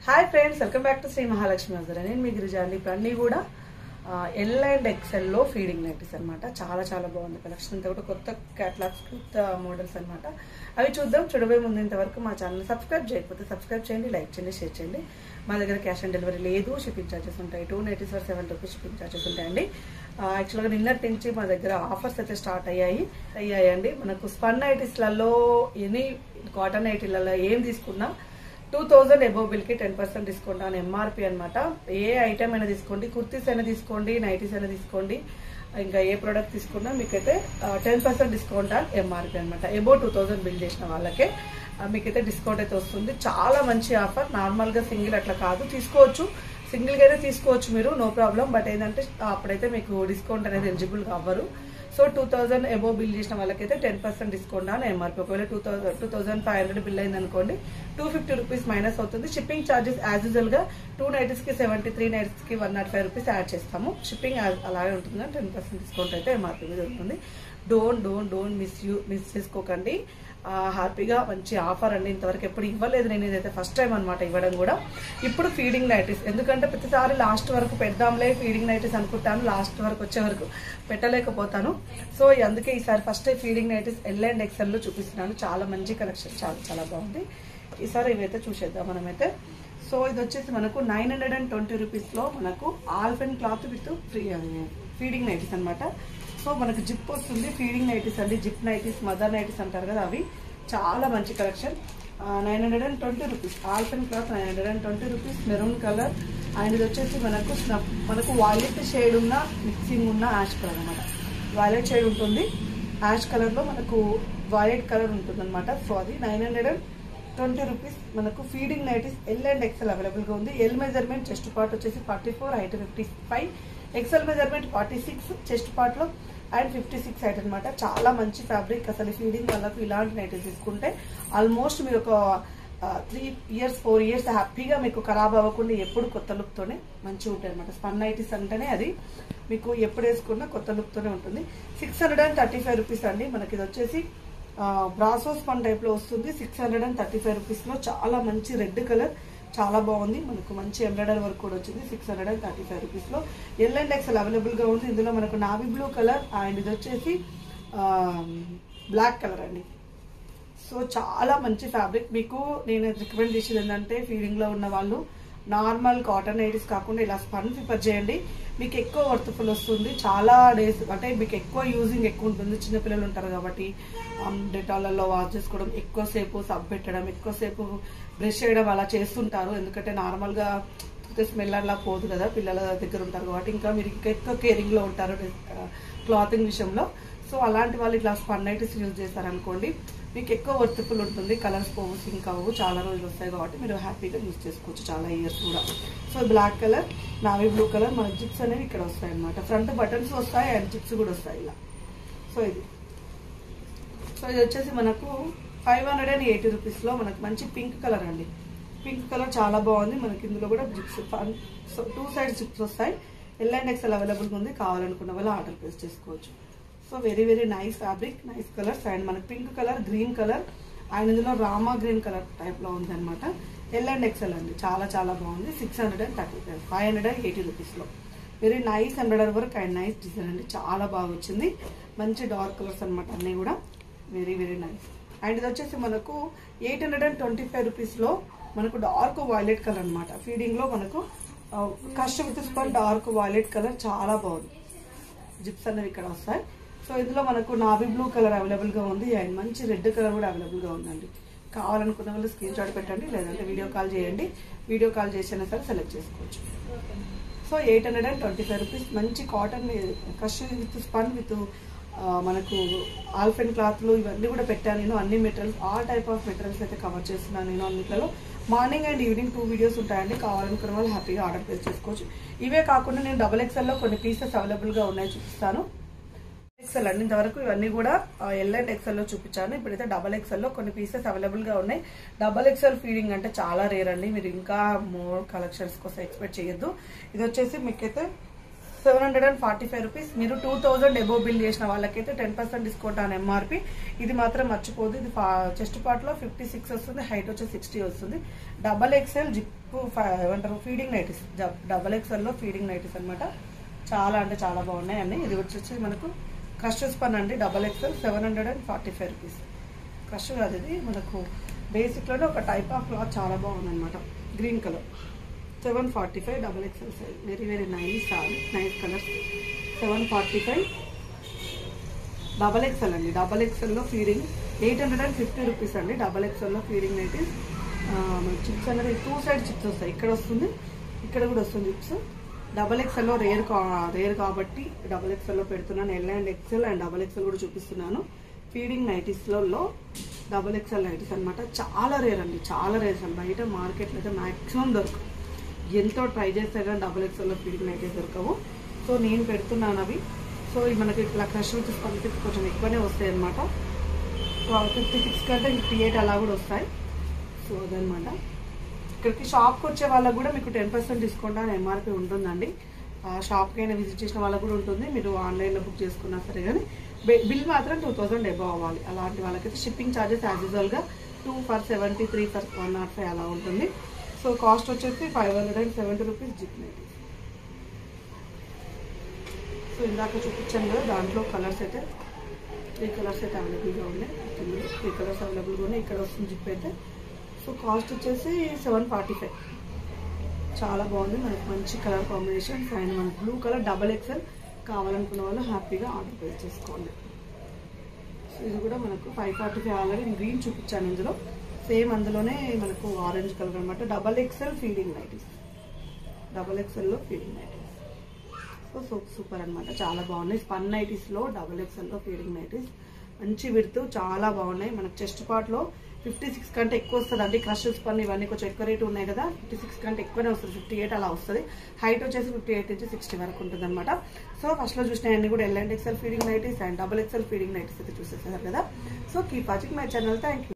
hi friends welcome back to Shri Mahalakshmi హజర్ నేను మీ గిరిజా అండి ఇప్పుడు అన్నీ కూడా ఎల్ అండ్ ఎక్సెల్లో ఫీడింగ్ నైటీస్ అనమాట చాలా చాలా బాగుంది కలెక్షన్ అంతా కూడా కొత్త క్యాటలాగ్స్ కొత్త మోడల్స్ అనమాట అవి చూద్దాం చూడబోయే ముందు ఇంతవరకు మా ఛానల్ సబ్స్క్రైబ్ చేయకపోతే సబ్స్క్రైబ్ చేయండి లైక్ చేయండి షేర్ చేయండి మా దగ్గర క్యాష్ ఆన్ డెలివరీ లేదు షిప్పింగ్ ఛార్జెస్ ఉంటాయి two nighties for seven rupees shipping charges ఉంటాయండి యాక్చువల్గా నిన్నటి నుంచి మా దగ్గర ఆఫర్స్ అయితే స్టార్ట్ అయ్యాయి అయ్యాయండి మనకు స్పన్ నైటీస్లలో ఎనీ కాటన్ నైటీలలో ఏం తీసుకున్నా టూ థౌజండ్ అబోవ్ బిల్కి టెన్ పర్సెంట్ డిస్కౌంట్ అని ఎంఆర్పి అనమాట ఏ ఐటమ్ అయినా తీసుకోండి కుర్తీస్ అయినా తీసుకోండి నైటీస్ అయినా తీసుకోండి ఇంకా ఏ ప్రోడక్ట్ తీసుకున్నా మీకైతే టెన్ పర్సెంట్ డిస్కౌంట్ అని ఎంఆర్పి అనమాట ఎబో టూ థౌజండ్ బిల్ చేసిన వాళ్ళకే ఆ, మీకైతే డిస్కౌంట్ అయితే వస్తుంది చాలా మంచి ఆఫర్ నార్మల్గా సింగిల్ అట్లా కాదు తీసుకోవచ్చు సింగిల్గా అయితే తీసుకోవచ్చు మీరు నో ప్రాబ్లం బట్ ఏంటంటే అప్పుడైతే మీకు డిస్కౌంట్ అనేది ఎలిజిబుల్ అవ్వరు so two thousand above bill చేసిన వాళ్ళకైతే టెన్ పర్సెంట్ డిస్కౌంట్ అని ఎంఆర్పీ ఒకవేళ two thousand two thousand five hundred bill అయింది అనుకోండి టూ ఫిఫ్టీ రూపీస్ మైనస్ అవుతుంది షిప్పింగ్ ఛార్జెస్ యాజ్ యూజువల్ గా టూ నైట్స్ కి సెవెంటీ త్రీ నైట్స్ కి one naught five rupees add చేస్తాము షిప్పింగ్ అలాగే ఉంటుంది టెన్ పర్సెంట్ డిస్కౌంట్ అయితే ఎంఆర్పీ మీద ఉంటుంది don't don't don't miss you miss చేసుకోకండి ఆ, హ్యాపీగా మంచి ఆఫర్ అండి ఇంతవరకు ఎప్పుడు ఇవ్వలేదు నేను ఇదైతే ఫస్ట్ టైం అనమాట ఇవ్వడం కూడా ఇప్పుడు ఫీడింగ్ నైటీస్ ఎందుకంటే ప్రతిసారి లాస్ట్ వరకు పెడదాంలే ఫీడింగ్ నైటీస్ అనుకుంటాను లాస్ట్ వరకు వచ్చే వరకు పెట్టలేకపోతాను సో అందుకే ఈసారి first feeding nighties L and XL లో చూపిస్తున్నాను చాలా మంచి కలెక్షన్ చాలా చాలా బాగుంది ఈసారి ఇవైతే చూసేద్దాం మనమైతే సో ఇది వచ్చేసి మనకు నైన్ హండ్రెడ్ అండ్ ట్వంటీ రూపీస్లో మనకు ఆల్ఫెన్ cloth with free feeding nighties అన్నమాట సో మనకు జిప్ వస్తుంది ఫీడింగ్ నైటీస్ అండి జిప్ నైటీస్ మదర్ నైటీస్ అంటారు కదా అవి చాలా మంచి collection nine hundred and twenty rupees ఆల్ఫెన్ cloth nine hundred and twenty rupees maroon colour and ఇది వచ్చేసి మనకు స్నఫ్ మనకు వాయిలెట్ షేడ్ ఉన్న మిక్సింగ్ ఉన్న యాష్ కలర్ అనమాట వాయిలెట్ షేడ్ ఉంటుంది యాష్ కలర్లో మనకు వాయిలెట్ కలర్ ఉంటుంది అనమాట సో అది nine hundred and twenty rupees మనకు feeding nighties L and XL అవైలబుల్గా ఉంది ఎల్ మెజర్మెంట్ చెస్ట్ పార్ట్ వచ్చేసి forty four height fifty five XL measurement forty six chest పార్ట్లో అండ్ ఫిఫ్టీ సిక్స్ హైట్ అనమాట చాలా మంచి ఫ్యాబ్రిక్ అసలు ఫీడింగ్ వాళ్ళకు ఇలాంటి నైటీస్ తీసుకుంటే ఆల్మోస్ట్ మీరు ఒక త్రీ ఇయర్స్ ఫోర్ ఇయర్స్ హ్యాపీగా మీకు ఖరాబ్ అవ్వకుండా ఎప్పుడు కొత్త లుక్తోనే మంచిగా ఉంటాయి అనమాట స్పన్ నైటీస్ అంటేనే అది మీకు ఎప్పుడు వేసుకున్నా కొత్త లుక్తోనే ఉంటుంది six hundred and thirty five rupees అండి మనకి ఇది వచ్చేసి బ్రాసో స్పన్ టైప్ లో వస్తుంది six hundred and thirty five rupees లో చాలా మంచి రెడ్ కలర్ చాలా బాగుంది మనకు మంచి ఎంబ్రాయిడరీ వర్క్ కూడా వచ్చింది six hundred and thirty five rupees లో ఎల్ అండ్ ఎక్సెల్ అవైలబుల్ గా ఉంది ఇందులో మనకు నావీ బ్లూ కలర్ అండ్ ఇది వచ్చేసి బ్లాక్ కలర్ అండి సో చాలా మంచి ఫ్యాబ్రిక్ మీకు నేను రికమెండ్ చేసేది ఏంటంటే ఫీడింగ్ లో ఉన్న వాళ్ళు నార్మల్ కాటన్ నైటీస్ కాకుండా ఇలా స్పన్ ప్రిఫర్ చేయండి మీకు ఎక్కువ వర్త్ఫుల్ వస్తుంది చాలా డేస్ అంటే మీకు ఎక్కువ యూజింగ్ ఎక్కువ ఉంటుంది చిన్నపిల్లలు ఉంటారు కాబట్టి డెటాలలో వాష్ చేసుకోవడం ఎక్కువసేపు సబ్ పెట్టడం ఎక్కువసేపు బ్రష్ చేయడం అలా చేస్తుంటారు ఎందుకంటే నార్మల్గా స్మెల్ అలా పోదు కదా పిల్లల దగ్గర ఉంటారు కాబట్టి ఇంకా మీరు ఇంకా ఎక్కువ కేరింగ్ లో ఉంటారు క్లాతింగ్ విషయంలో సో అలాంటి వాళ్ళు ఇట్లా స్పన్ నైటీస్ యూజ్ చేశారనుకోండి మీకు ఎక్కువ వర్తిఫుల్ ఉంటుంది కలర్స్ పోవు సింక్ అవ్వవు చాలా రోజులు వస్తాయి కాబట్టి మీరు హ్యాపీగా యూజ్ చేసుకోవచ్చు చాలా ఇయర్స్ కూడా so black colour navy blue colour మన జిప్స్ అనేవి ఇక్కడ వస్తాయి అనమాట ఫ్రంట్ బటన్స్ వస్తాయి అండ్ జిప్స్ కూడా వస్తాయి ఇలా సో ఇది సో ఇది వచ్చేసి మనకు ఫైవ్ హండ్రెడ్ అండ్ ఎయిటీ రూపీస్లో మనకు మంచి పింక్ కలర్ అండి పింక్ కలర్ చాలా బాగుంది మనకి ఇందులో కూడా zips so two side zips వస్తాయి ఎల్ అండ్ ఎక్స్ఎల్ అవైలబుల్గా ఉంది కావాలనుకున్న వాళ్ళు ఆర్డర్ ప్లేస్ చేసుకోవచ్చు so very very nice fabric nice colours and మనకి pink colour green colour and ఇందులో రామా గ్రీన్ కలర్ టైప్లో ఉంది అనమాట ఎల్ అండ్ ఎక్స్ఎల్ అండి చాలా చాలా బాగుంది six hundred and thirty five hundred and eighty రూపీస్లో very nice embroidery work and nice design అండి చాలా బాగా వచ్చింది మంచి డార్క్ కలర్స్ అనమాట అన్నీ కూడా వెరీ వెరీ నైస్ అండ్ ఇది వచ్చేసి మనకు eight hundred and twenty five రూపీస్లో మనకు డార్క్ వైలెట్ కలర్ అనమాట ఫీడింగ్లో మనకు కష్ట with spun dark violet colour చాలా బాగుంది జిప్స్ అనేవి ఇక్కడ వస్తాయి సో ఇందులో మనకు నావీ బ్లూ కలర్ అవైలబుల్గా ఉంది అండ్ మంచి రెడ్ కలర్ కూడా అవైలబుల్గా ఉందండి కావాలనుకున్న వాళ్ళు స్క్రీన్ షాట్ పెట్టండి లేదంటే వీడియో కాల్ చేయండి వీడియో కాల్ చేసినా సరే సెలెక్ట్ చేసుకోవచ్చు so eight hundred and twenty five rupees మంచి కాటన్ కష్ విత్ స్పన్ విత్ మనకు ఆల్ఫెన్ క్లాత్లు ఇవన్నీ కూడా పెట్టాను నేను అన్ని materials all type of materials అయితే కవర్ చేస్తున్నాను నేను అన్నిట్లలో morning and evening two videos ఉంటాయండి కావాలనుకున్న వాళ్ళు హ్యాపీగా ఆర్డర్ ప్లేస్ చేసుకోవచ్చు ఇవే కాకుండా నేను డబల్ ఎక్స్ఎల్లో కొన్ని పీసెస్ అవైలబుల్గా ఉన్నాయి చూపిస్తాను ఎక్సెల్ అండి ఇంతవరకు ఇవన్నీ కూడా ఎల్ అండ్ ఎక్సెల్ లో చూపించాను ఇప్పుడైతే డబల్ ఎక్సెల్ లో కొన్ని పీసెస్ అవైలబుల్ గా ఉన్నాయి డబల్ ఎక్సెల్ ఫీడింగ్ అంటే చాలా రేర్ అండి మీరు ఇంకా మోర్ కలెక్షన్స్ కోసం ఎక్స్పెక్ట్ చేయొద్దు ఇది వచ్చేసి మీకైతే seven hundred and forty five rupees మీరు టూ థౌజండ్ ఎబో బిల్ చేసిన వాళ్ళకైతే టెన్ పర్సెంట్ డిస్కౌంట్ అని ఎంఆర్పి ఇది మాత్రం మర్చిపోదు ఇది చెస్ట్ పార్ట్ లో ఫిఫ్టీ సిక్స్ వస్తుంది హైట్ వచ్చి సిక్స్టీ వస్తుంది డబల్ ఎక్స్ఎల్ జిప్ ఏమంటారు ఫీడింగ్ నైటీస్ డబల్ ఎక్స్ఎల్ లో ఫీడింగ్ నైటీస్ అన్నమాట చాలా అంటే చాలా బాగున్నాయి అన్ని ఇది వచ్చేసి మనకు క్రష్ స్పన్ అండి double XL seven hundred and forty five rupees crush కాదు ఇది మనకు బేసిక్ లోనే ఒక టైప్ ఆఫ్ క్లాత్ చాలా బాగుంది అనమాట green colour seven forty five double XL size very very nice sorry nice colour seven forty five double XL అండి double ఎక్స్ఎల్లో feeding eight hundred and fifty rupees అండి డబల్ ఎక్స్ఎల్లో feeding nighties chips అనేది two side chips వస్తాయి ఇక్కడ వస్తుంది ఇక్కడ కూడా వస్తుంది చిప్స్ డబల్ ఎక్స్ఎల్లో రేర్ కా రేర్ కాబట్టి డబల్ ఎక్స్ఎల్లో పెడుతున్నాను L and XL and double XL కూడా చూపిస్తున్నాను ఫీడింగ్ నైటీస్లలో డబల్ ఎక్స్ఎల్ నైటీస్ అనమాట చాలా రేర్ అండి చాలా రేర్ అసలు బయట మార్కెట్లో అయితే మ్యాక్సిమం దొరకవు ఎంతో ట్రై చేస్తే కానీ డబల్ ఎక్స్ఎల్లో ఫీడింగ్ నైటీస్ దొరకవు సో నేను పెడుతున్నాను అవి సో ఇవి మనకి ఇట్లా క్రష్ వచ్చేసి పంపిస్తే కొంచెం ఎక్కువనే వస్తాయి అనమాట ఫిఫ్టీ సిక్స్ కంటే ఫిఫ్టీ ఎయిట్ అలా కూడా వస్తాయి సో అదనమాట ఇక్కడికి షాప్కి వచ్చే వాళ్ళకు కూడా మీకు టెన్ పర్సెంట్ డిస్కౌంట్ అని ఎంఆర్పి ఉంటుందండి ఆ షాప్కి అయినా విజిట్ చేసిన వాళ్ళకు కూడా ఉంటుంది మీరు ఆన్లైన్లో బుక్ చేసుకున్నా సరే కానీ బిల్ మాత్రం టూ థౌసండ్ ఎబో అవ్వాలి అలాంటి వాళ్ళకైతే షిప్పింగ్ ఛార్జెస్ యాజ్ యూజువల్గా two for seventy three for one naught five అలా ఉంటుంది సో కాస్ట్ వచ్చేసి five hundred and seventy rupees zip nighties so ఇందాక చూపించాను కదా దాంట్లో కలర్స్ అయితే త్రీ కలర్స్ అయితే అవైలబుల్గా ఉన్నాయి ఇందులో త్రీ కలర్స్ అవైలబుల్గా ఉన్నాయి ఇక్కడ వస్తుంది జిప్ అయితే సో కాస్ట్ వచ్చేసి సెవెన్ ఫార్టీ ఫైవ్ చాలా బాగుంది మనకి మంచి కలర్ కాంబినేషన్స్ అండ్ మనకి బ్లూ కలర్ డబల్ ఎక్సెల్ కావాలనుకున్న వాళ్ళు హ్యాపీగా ఆర్డర్ ప్లేస్ చేసుకోండి సో ఇది కూడా మనకు five forty five already green చూపించాను ఇందులో సేమ్ అందులోనే మనకు ఆరెంజ్ కలర్ అనమాట double XL feeding nighties double ఎక్సెల్లో ఫీడింగ్ నైటీస్ సో సూప్ సూపర్ అనమాట చాలా బాగున్నాయి స్పన్ నైటీస్లో డబల్ ఎక్సెల్లో ఫీడింగ్ నైటీస్ మంచి విడుతూ చాలా బాగున్నాయి మనకు చెస్ట్ పార్ట్లో ఫిఫ్టీ సిక్స్ కంటే ఎక్కువ వస్తుంది అండి క్రష్ స్పన్ ఇవన్నీ కొంచెం ఎక్కువ రేటు ఉన్నాయి కదా ఫిఫ్టీ సిక్స్ కంటే ఎక్కువనే వస్తుంది ఫిఫ్టీ ఎయిట్ అలా వస్తుంది హైట్ వచ్చేసి ఫిఫ్టీ ఎయిట్ నుంచి సిక్స్టీ వరకు ఉంటుంది అనమాట సో ఫస్ట్లో చూసిన అన్ని కూడా L and XL feeding nighties and double XL feeding nighties అయితే చూసేసారు కదా so keep watching my channel thank you